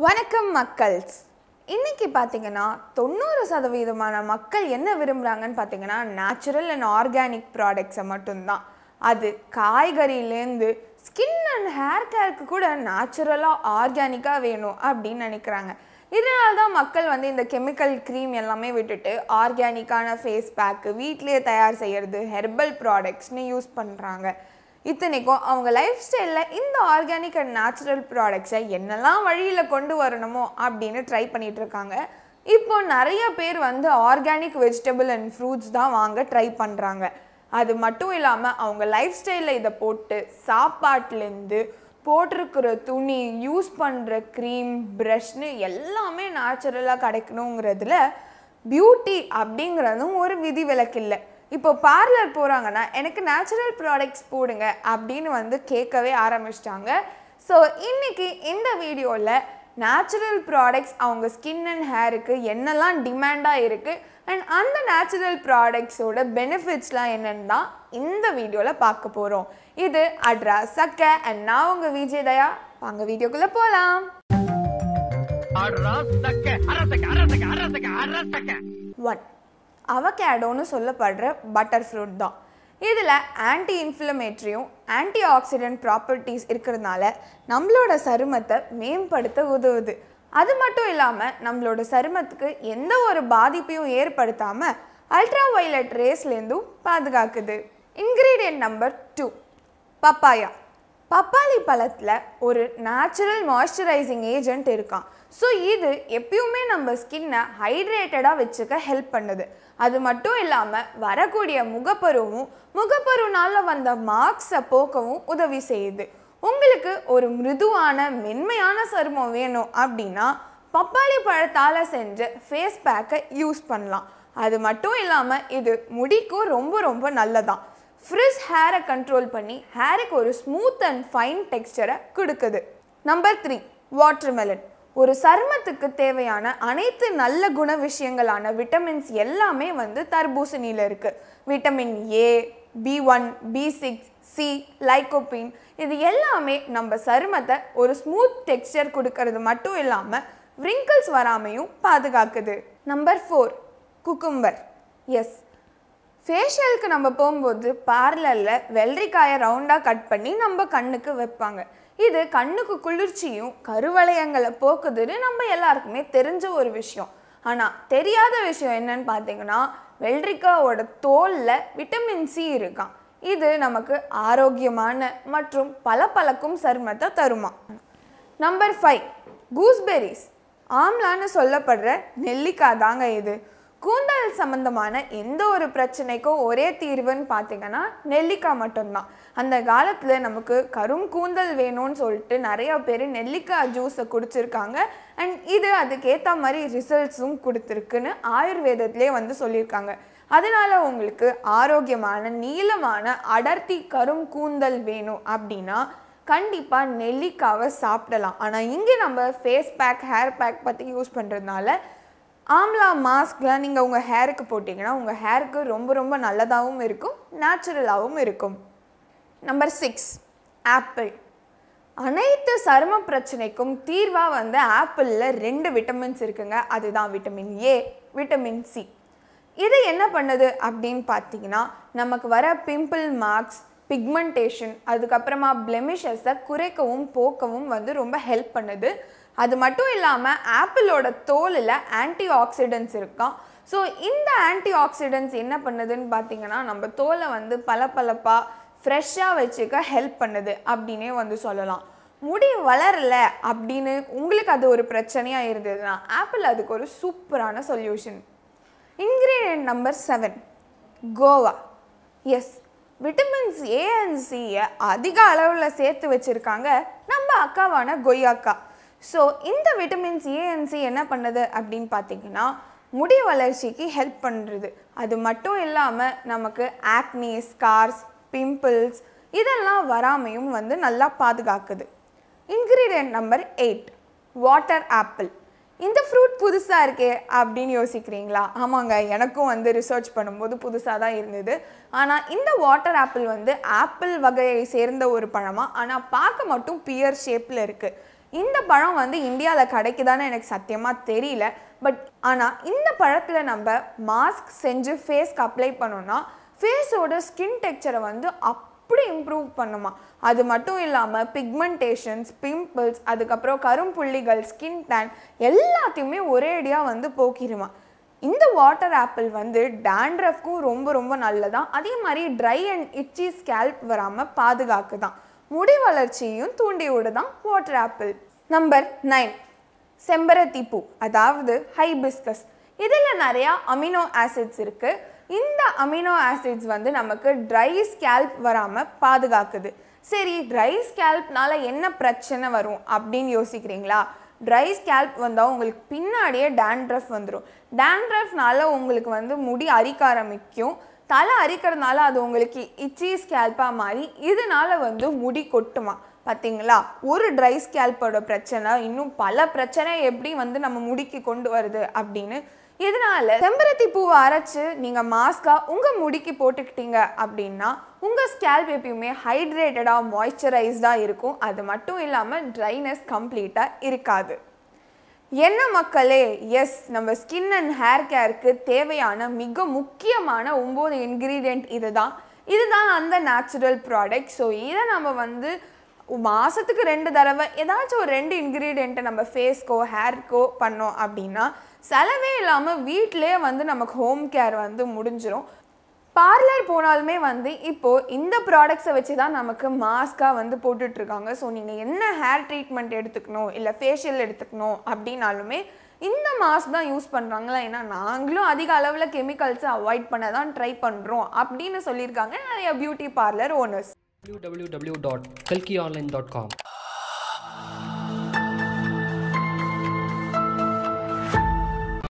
வணக்கம் மக்கள்ஸ் இன்னைக்கு பார்த்தீங்கன்னா தொண்ணூறு சதவீதமான மக்கள் என்ன விரும்புகிறாங்கன்னு பார்த்தீங்கன்னா நேச்சுரல் அண்ட் ஆர்கானிக் ப்ராடக்ட்ஸை மட்டும்தான் அது காய்கறியிலேருந்து ஸ்கின் அண்ட் ஹேர் கேருக்கு கூட நேச்சுரலாக ஆர்கானிக்காக வேணும் அப்படின்னு நினைக்கிறாங்க இதனால தான் மக்கள் வந்து இந்த கெமிக்கல் க்ரீம் எல்லாமே விட்டுட்டு ஆர்கானிக்கான ஃபேஸ் பேக்கு வீட்டிலேயே தயார் செய்கிறது ஹெர்பல் ப்ராடக்ட்ஸ்னு யூஸ் பண்ணுறாங்க இத்தனைக்கும் அவங்க லைஃப் ஸ்டைலில் இந்த ஆர்கானிக் அண்ட் நேச்சுரல் ப்ராடக்ட்ஸை என்னெல்லாம் வழியில் கொண்டு வரணுமோ அப்படின்னு ட்ரை பண்ணிட்டு இருக்காங்க இப்போ நிறைய பேர் வந்து ஆர்கானிக் வெஜிடபிள் அண்ட் ஃப்ரூட்ஸ் தான் வாங்க ட்ரை பண்ணுறாங்க அது மட்டும் இல்லாமல் அவங்க லைஃப் ஸ்டைலில் இதை போட்டு சாப்பாட்டுலேருந்து போட்டிருக்கிற துணி யூஸ் பண்ணுற க்ரீம் ப்ரஷ்னு எல்லாமே நேச்சுரலாக கிடைக்கணுங்கிறதுல பியூட்டி அப்படிங்கிறதும் ஒரு விதி இல்லை இப்போ பார்லர் போகிறாங்கன்னா எனக்கு நேச்சுரல் ப்ராடக்ட்ஸ் போடுங்க அப்படின்னு வந்து கேட்கவே ஆரம்பிச்சிட்டாங்க ஸோ இன்னைக்கு இந்த வீடியோவில் நேச்சுரல் ப்ராடக்ட்ஸ் அவங்க ஸ்கின் அண்ட் ஹேருக்கு என்னெல்லாம் டிமாண்டாக இருக்குது அண்ட் அந்த நேச்சுரல் ப்ராடக்ட்ஸோட பெனிஃபிட்ஸ்லாம் என்னன்னு தான் இந்த வீடியோவில் பார்க்க போகிறோம் இது அட்ரா சக்க அண்ட் நான் உங்கள் விஜய் தயா வாங்க வீடியோக்குள்ளே போகலாம் அரசக்க அரசக்க அரசக்க அரசக்க அரசக்க ஒன் அவகேடோன்னு சொல்லப்படுற பட்டர் ஃப்ரூட் தான் இதில் ஆன்டி இன்ஃப்ளமேட்ரியும் ஆன்டி ஆக்சிடென்ட் ப்ராப்பர்ட்டிஸ் இருக்கிறதுனால நம்மளோட சருமத்தை மேம்படுத்த உதவுது அது மட்டும் இல்லாமல் நம்மளோட சருமத்துக்கு எந்த ஒரு பாதிப்பையும் ஏற்படுத்தாமல் அல்ட்ரா வயலட் ரேஸ்லேருந்தும் பாதுகாக்குது இன்க்ரீடியன்ட் நம்பர் டூ பப்பாயா பப்பாளி பழத்தில் ஒரு நேச்சுரல் மாய்ஸ்சரைசிங் ஏஜென்ட் இருக்கான் ஸோ இது எப்பயுமே நம்ம ஸ்கின்னை ஹைட்ரேட்டடாக வச்சுக்க ஹெல்ப் பண்ணுது அது மட்டும் இல்லாமல் வரக்கூடிய முகப்பருவும் முகப்பருனால வந்த மார்க்ஸை போக்கவும் உதவி செய்யுது உங்களுக்கு ஒரு மிருதுவான மென்மையான சருமம் வேணும் அப்படின்னா பப்பாளி பழத்தால் செஞ்ச ஃபேஸ் பேக்கை யூஸ் பண்ணலாம் அது மட்டும் இல்லாமல் இது முடிக்கும் ரொம்ப ரொம்ப நல்லதான் ஃப்ரிஸ் ஹேரை கண்ட்ரோல் பண்ணி ஹேருக்கு ஒரு ஸ்மூத் அண்ட் ஃபைன் டெக்ஸ்டரை கொடுக்குது நம்பர் த்ரீ வாட்டர்மெலன் ஒரு சருமத்துக்கு தேவையான அனைத்து நல்ல குண விஷயங்களான விட்டமின்ஸ் எல்லாமே வந்து தர்பூசணியில் இருக்குது vitamin A B one B six C lycopene இது எல்லாமே நம்ம சருமத்தை ஒரு ஸ்மூத் டெக்ஸ்டர் கொடுக்கறது மட்டும் இல்லாமல் wrinkles வராமையும் பாதுகாக்குது நம்பர் ஃபோர் குக்கும்பர் எஸ் ஃபேஷியலுக்கு நம்ம போகும்போது பார்லரில் வெள்ளரிக்காயை ரவுண்டாக கட் பண்ணி நம்ம கண்ணுக்கு வைப்பாங்க இது கண்ணுக்கு குளிர்ச்சியும் கருவளையங்களை போக்குதுன்னு நம்ம எல்லாருக்குமே தெரிஞ்ச ஒரு விஷயம் ஆனால் தெரியாத விஷயம் என்னன்னு பார்த்தீங்கன்னா வெள்ளரிக்காயோட தோலில் விட்டமின் சி இருக்கான் இது நமக்கு ஆரோக்கியமான மற்றும் பளபளக்கும் சருமத்தை தருமா நம்பர் ஃபைவ் கூஸ்பெரிஸ் ஆம்லான்னு சொல்லப்படுற நெல்லிக்காய் தாங்க இது கூந்தல் சம்பந்தமான எந்த ஒரு பிரச்சனைக்கும் ஒரே தீர்வுன்னு பார்த்தீங்கன்னா நெல்லிக்காய் மட்டும்தான் அந்த காலத்தில் நமக்கு கரும் கூந்தல் வேணும்னு சொல்லிட்டு நிறைய பேர் நெல்லிக்காய் ஜூஸை குடிச்சிருக்காங்க அண்ட் இது அதுக்கேற்ற மாதிரி ரிசல்ட்ஸும் கொடுத்துருக்குன்னு ஆயுர்வேதத்திலே வந்து சொல்லியிருக்காங்க அதனால உங்களுக்கு ஆரோக்கியமான நீளமான அடர்த்தி கரும் கூந்தல் வேணும் அப்படின்னா கண்டிப்பாக நெல்லிக்காவை சாப்பிடலாம் ஆனால் இங்கே நம்ம ஃபேஸ் பேக் ஹேர் பேக் பற்றி யூஸ் பண்ணுறதுனால ஆம்லா மாஸ்க்லாம் நீங்கள் உங்கள் ஹேருக்கு போட்டிங்கன்னா உங்கள் ஹேருக்கு ரொம்ப ரொம்ப நல்லதாகவும் இருக்கும் நேச்சுரலாகவும் இருக்கும் நம்பர் சிக்ஸ் ஆப்பிள் அனைத்து சரும பிரச்சனைக்கும் தீர்வாக வந்து ஆப்பிளில் ரெண்டு விட்டமின்ஸ் இருக்குங்க அதுதான் விட்டமின் ஏ விட்டமின் சி இது என்ன பண்ணுது அப்படின்னு பார்த்தீங்கன்னா நமக்கு வர பிம்பிள் மார்க்ஸ் பிக்மெண்டேஷன் அதுக்கப்புறமா பிளெமிஷஸை குறைக்கவும் போக்கவும் வந்து ரொம்ப ஹெல்ப் பண்ணுது அது மட்டும் இல்லாமல் ஆப்பிளோட தோலில் ஆன்டி ஆக்சிடென்ட்ஸ் இருக்கான் ஸோ இந்த ஆன்டி ஆக்சிடென்ட்ஸ் என்ன பண்ணுதுன்னு பார்த்தீங்கன்னா நம்ம தோலை வந்து பளபளப்பாக ஃப்ரெஷ்ஷாக வச்சுக்க ஹெல்ப் பண்ணுது அப்படின்னே வந்து சொல்லலாம் முடி வளரல அப்படின்னு உங்களுக்கு அது ஒரு பிரச்சனையாக இருந்ததுன்னா ஆப்பிள் அதுக்கு ஒரு சூப்பரான solution ingredient number seven guava is vitamins A and சியை அதிக அளவில் சேர்த்து வச்சுருக்காங்க நம்ம அக்காவான கொய்யாக்கா ஸோ இந்த விட்டமின்ஸ் ஏ அண்ட் சி என்ன பண்ணுது அப்படின்னு பார்த்தீங்கன்னா முடி வளர்ச்சிக்கு ஹெல்ப் பண்ணுறது அது மட்டும் இல்லாமல் நமக்கு ஆக்னி ஸ்கார்ஸ் பிம்பிள்ஸ் இதெல்லாம் வராமையும் வந்து நல்லா பாதுகாக்குது ingredient number eight water apple இந்த ஃப்ரூட் புதுசாக இருக்கே அப்படின்னு யோசிக்கிறீங்களா ஆமாங்க எனக்கும் வந்து ரிசர்ச் பண்ணும்போது புதுசாக தான் இருந்தது ஆனால் இந்த வாட்டர் ஆப்பிள் வந்து ஆப்பிள் வகையை சேர்ந்த ஒரு பழமாக ஆனால் பார்க்க மட்டும் பியர் ஷேப்பில் இருக்குது இந்த பழம் வந்து இந்தியாவில் கிடைக்குதான்னு எனக்கு சத்தியமாக தெரியல பட் ஆனால் இந்த பழத்தில் நம்ம மாஸ்க் செஞ்சு ஃபேஸ்க்கு அப்ளை பண்ணோம்னா ஃபேஸோட ஸ்கின் டெக்ஸ்சரை வந்து அப்படி இம்ப்ரூவ் பண்ணுமா அது மட்டும் இல்லாமல் பிக்மெண்டேஷன்ஸ் பிம்பிள்ஸ் அதுக்கப்புறம் கரும்புள்ளிகள் ஸ்கின் டேன் எல்லாத்தையுமே ஒரேடியாக வந்து போக்கிடுமா இந்த வாட்டர் ஆப்பிள் வந்து டேண்ட்ரஃப்க்கும் ரொம்ப ரொம்ப நல்லதான் அதே மாதிரி ட்ரை அண்ட் இச்சி ஸ்கேல்ப் வராமல் பாதுகாக்குதான் முடி வளர்ச்சியும் தூண்டி விடுதான் வாட்டர் ஆப்பிள் நம்பர் நைன் செம்பருத்தி பூ அதாவது ஹைபிஸ்கஸ் இதில் நிறையா அமினோ ஆசிட்ஸ் இருக்குது இந்த அமினோ ஆசிட்ஸ் வந்து நமக்கு ட்ரை ஸ்கேல்ப் வராமல் பாதுகாக்குது சரி ட்ரை ஸ்கேல்ப்னால என்ன பிரச்சனை வரும் அப்படின்னு யோசிக்கிறீங்களா ட்ரை ஸ்கேல்ப் வந்தால் உங்களுக்கு பின்னாடியே டேண்ட்ரஃப் வந்துடும் டேண்ட்ரஃப்னால உங்களுக்கு வந்து முடி அரிக்க ஆரம்பிக்கும் தலை அரிக்கிறதுனால அது உங்களுக்கு இச்சி ஸ்கேல்பாக மாறி இதனால வந்து முடி கொட்டுமா பார்த்தீங்களா ஒரு ட்ரை ஸ்கேல்போட பிரச்சனை இன்னும் பல பிரச்சனை எப்படி வந்து நம்ம முடிக்கு கொண்டு வருது அப்படின்னு இதனால செம்பருத்தி பூவை அரைச்சு நீங்கள் மாஸ்காக உங்கள் முடிக்கு போட்டுக்கிட்டீங்க அப்படின்னா உங்கள் ஸ்கேல்ப் எப்பயுமே ஹைட்ரேட்டடாக மாய்ஸ்சரைஸ்டாக இருக்கும் அது மட்டும் இல்லாமல் ட்ரைனஸ் கம்ப்ளீட்டாக இருக்காது என்ன மக்களே எஸ் நம்ம ஸ்கின் அண்ட் ஹேர் கேருக்கு தேவையான மிக முக்கியமான ஒம்பது இன்க்ரீடியண்ட் இதுதான் இதுதான் அந்த நேச்சுரல் ப்ராடக்ட் ஸோ இதை நம்ம வந்து மாதத்துக்கு ரெண்டு தடவை ஏதாச்சும் ஒரு ரெண்டு இன்க்ரீடியண்ட்டை நம்ம ஃபேஸ்க்கோ ஹேர்க்கோ பண்ணோம் அப்படின்னா செலவே இல்லாமல் வீட்டிலே வந்து நமக்கு ஹோம் கேர் வந்து முடிஞ்சிரும் பார்லர் போனாலுமே வந்து இப்போது இந்த ப்ராடக்ட்ஸை வச்சு தான் நமக்கு மாஸ்க்காக வந்து போட்டுட்ருக்காங்க ஸோ நீங்கள் என்ன ஹேர் ட்ரீட்மெண்ட் எடுத்துக்கணும் இல்லை ஃபேஷியல் எடுத்துக்கணும் அப்படின்னாலுமே இந்த மாஸ்க் தான் யூஸ் பண்ணுறாங்களா ஏன்னா நாங்களும் அதிக அளவில் கெமிக்கல்ஸை அவாய்ட் பண்ண தான் ட்ரை பண்ணுறோம் அப்படின்னு சொல்லியிருக்காங்க நிறைய பியூட்டி பார்லர் ஓனர்ஸ் www.kalkionline.com